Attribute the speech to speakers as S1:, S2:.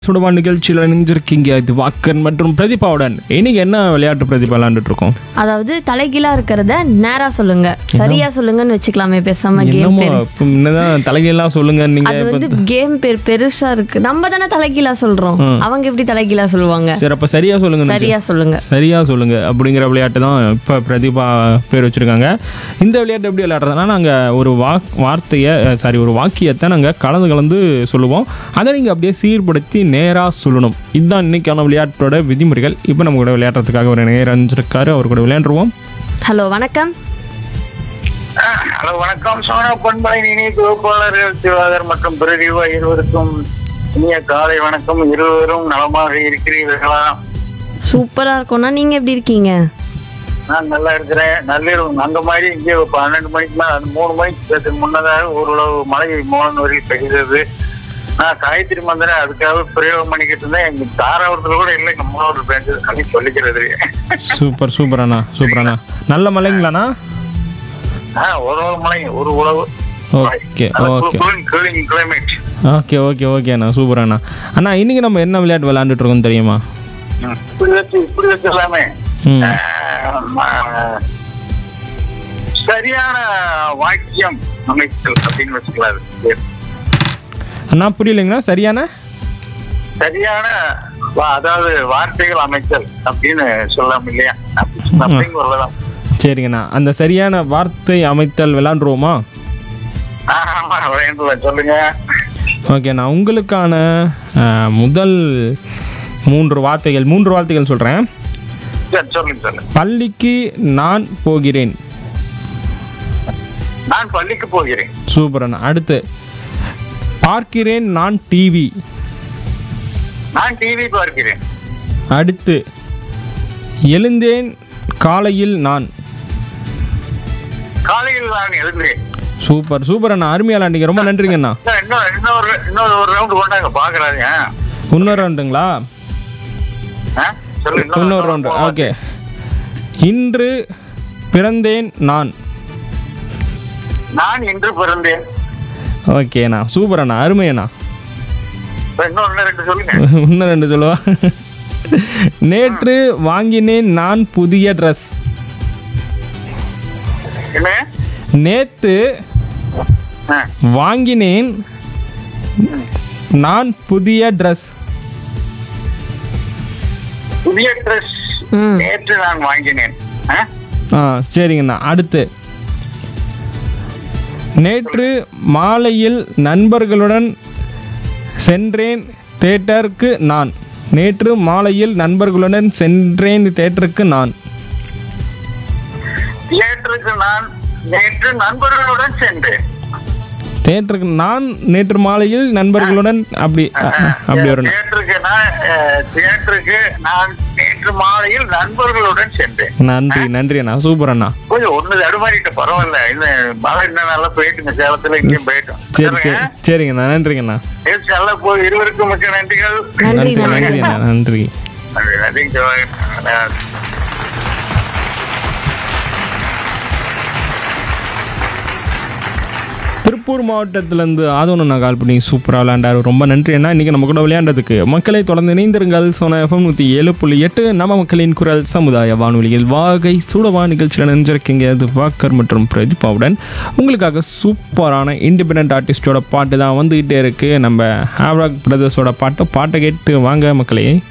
S1: சுடவா நிகழ்ச்சியில் இணைஞ்சிருக்கீங்க இது வாக்கன் மற்றும் பிரதீபாவுடன் இன்னைக்கு என்ன விளையாட்டு பிரதீபா விளையாண்டுட்டு இருக்கோம்
S2: அதாவது தலைகீழா இருக்கிறத நேரா சொல்லுங்க சரியா சொல்லுங்கன்னு வச்சுக்கலாமே பேசாம கேம்
S1: என்னமோ
S2: பேர்
S1: இப்போ முன்னதான் தலைகெல்லாம் சொல்லுங்க நீங்க
S2: அது
S1: இப்ப-
S2: வந்து கேம் பேர் பெருசா இருக்கு நம்ம தானே தலைகீழா சொல்றோம் அவங்க எப்படி தலைகீழா சொல்லுவாங்க
S1: சரி அப்ப சரியா சொல்லுங்க
S2: சரியா சொல்லுங்க
S1: சரியா சொல்லுங்க அப்படிங்கிற விளையாட்டு தான் இப்போ பிரதீபா பேர் வச்சிருக்காங்க இந்த விளையாட்டு எப்படி விளையாடுறதுனா நாங்கள் ஒரு வா வார்த்தையை சாரி ஒரு வாக்கியத்தை நாங்கள் கலந்து கலந்து சொல்லுவோம் அதை நீங்கள் அப்படியே சீர்படுத்தி நேராக சொல்லணும் இதுதான் இன்னைக்கான விளையாட்டோட விதிமுறைகள் இப்போ நம்ம கூட விளையாடுறதுக்காக ஒரு நேரம் இருந்திருக்காரு அவர் கூட விளையாண்டுருவோம்
S2: ஹலோ வணக்கம்
S3: ஹலோ வணக்கம் சோனா பண்பலை இணைய தொகுப்பாளர்கள் சிவாகர் மற்றும் பிரதீபா இருவருக்கும் இனிய காலை வணக்கம் இருவரும் நலமாக இருக்கிறீர்களா
S2: சூப்பரா இருக்கும்னா நீங்க எப்படி இருக்கீங்க
S3: நான் நல்லா இருக்கிறேன் நள்ளிரவு அந்த மாதிரி இங்கே பன்னெண்டு மணிக்கு மேல அந்த மூணு மணிக்கு பேச முன்னதாக ஓரளவு மழை மோகன் வரையில் பெய்தது நான் காயத்ரி மந்திரம் அதுக்காக பிரயோகம் பண்ணிக்கிட்டு இருந்தேன் எங்க தாராபுரத்துல கூட இல்லை எங்க மூணு பேஞ்சது சொல்லி சொல்லிக்கிறது
S1: சூப்பர் சூப்பர் அண்ணா சூப்பர் அண்ணா நல்ல மலைங்களாண்ணா
S3: ஆஹ் ஒரு ஒரு மழை ஒரு உழவு
S1: okay okay
S3: cooling climate
S1: okay okay okay அண்ணா சூப்பர் அண்ணா அண்ணா இன்னைக்கு நம்ம என்ன விளையாட்டு விளையாண்டுட்டு இருக்கோம் தெரியுமா
S3: இப்படி வச்சு இப்படி வச்சிடலாமே
S1: ம்
S3: ஆஹ் சரியான வாக்கியம் அமைத்தல் அப்படின்னு வச்சுக்கலாம் அது பேர்.
S1: அண்ணா புரியலைங்களா சரியான
S3: சரியான வா- அதாவது வார்த்தைகள் அமைத்தல் அப்படின்னு சொல்லலாம் இல்லையா அப்படி- அப்படின்னு சொல்லலாம்
S1: சரிங்கண்ணா அந்த சரியான வார்த்தை அமைத்தல் விளையாண்டுருவோமா
S3: ஆமா வேண்டும் சொல்லுங்க
S1: ஓகேண்ணா உங்களுக்கான அஹ், முதல் மூன்று வார்த்தைகள் மூன்று வார்த்தைகள் சொல்கிறேன்
S3: சரி, சொல்லுங்க சொல்லுங்க
S1: பள்ளிக்கு நான் போகிறேன்
S3: நான் பள்ளிக்கு போகிறேன்
S1: சூப்பர் அண்ணா அடுத்து பார்க்கிறேன் நான் டிவி
S3: நான் டிவி பார்க்கிறேன்
S1: அடுத்து எழுந்தேன் காலையில் நான்
S3: காலையில் நான் எழுந்தேன்
S1: சூப்பர் சூப்பர் அண்ணா அருமையா விளையாண்டீங்க ரொம்ப நன்றிங்க அண்ணா
S3: இன்னும் இன்னொரு இன்னொரு ஒரு ரவுண்ட் கொண்டாங்க பாக்குறாங்க
S1: இன்னொரு ரவுண்டுங்களா
S3: சொல்லு
S1: இன்னொரு ரவுண்டு ஓகே இன்று பிறந்தேன் நான்
S3: நான் இன்று பிறந்தேன்
S1: ஓகேண்ணா சூப்பர் அண்ணா அருமையண்ணா
S3: இன்னொன்னு ரெண்டு சொல்லுங்க
S1: இன்னும் ரெண்டு சொல்லுவா நேற்று வாங்கினேன் நான் புதிய ட்ரெஸ்
S3: என்ன
S1: நேத்து
S3: ஆ,
S1: வாங்கினேன் நான் புதிய ட்ரெஸ்
S3: புதிய ட்ரெஸ்
S2: ம்
S3: நேற்று நான் வாங்கினேன் ஆ?
S1: ஆ சரிங்கண்ணா அடுத்து நேற்று மாலையில் நண்பர்களுடன் சென்றேன் தேட்டருக்கு நான் நேற்று மாலையில் நண்பர்களுடன் சென்றேன் தேட்டருக்கு நான்
S3: தியேட்டருக்கு நான் நேற்று நண்பர்களுடன் சென்றேன்
S1: தேட்டருக்கு நான் நேற்று மாலையில் நண்பர்களுடன் அப்படி அ- அ- அப்படி வரணும்
S3: தியேட்டருக்கு நான் அஹ், தியேட்டருக்கு நான் நேற்று மாலையில் நண்பர்களுடன் சென்றேன்
S1: நன்றி நன்றி அண்ணா சூப்பர் அண்ணா
S3: கொஞ்சம் ஒண்ணு தடுமாறிட்டு பரவாயில்ல இந்த மழை இன்னும் நல்லா போயிட்டுங்க சேலத்துல இங்கேயும் போயிட்டோம்
S1: சரி சரி சரிங்கண்ணா நன்றிங்கண்ணா
S3: நேற்று நல்லா போய் இருவருக்கும் மிக்க நன்றிகள்
S2: நன்றி
S1: நன்றி
S2: நன்றி
S1: நன்றி அண்ணா நன்றி
S3: நன்றி நன்றி ஜெயவாகன். அஹ்,
S1: திருப்பூர் மாவட்டத்திலேருந்து ஆதவன் நான் கால் பண்ணி சூப்பராக விளையாண்டாரு ரொம்ப நன்றி அண்ணா இன்றைக்கி நம்ம கூட விளையாண்டதுக்கு மக்களை தொடர்ந்து இணைந்திருங்கள் சோனா எஃப்எம் நூற்றி ஏழு புள்ளி எட்டு நம்ம மக்களின் குரல் சமுதாய வானொலியில் வாகை சூடவா நிகழ்ச்சியில் நினைஞ்சிருக்கீங்க அது வாக்கர் மற்றும் பிரதீபாவுடன் உங்களுக்காக சூப்பரான இண்டிபெண்ட் ஆர்டிஸ்டோட பாட்டு தான் வந்துக்கிட்டே இருக்குது நம்ம ஹேவ்ராக் பிரதர்ஸோட பாட்டு பாட்டை கேட்டு வாங்க மக்களே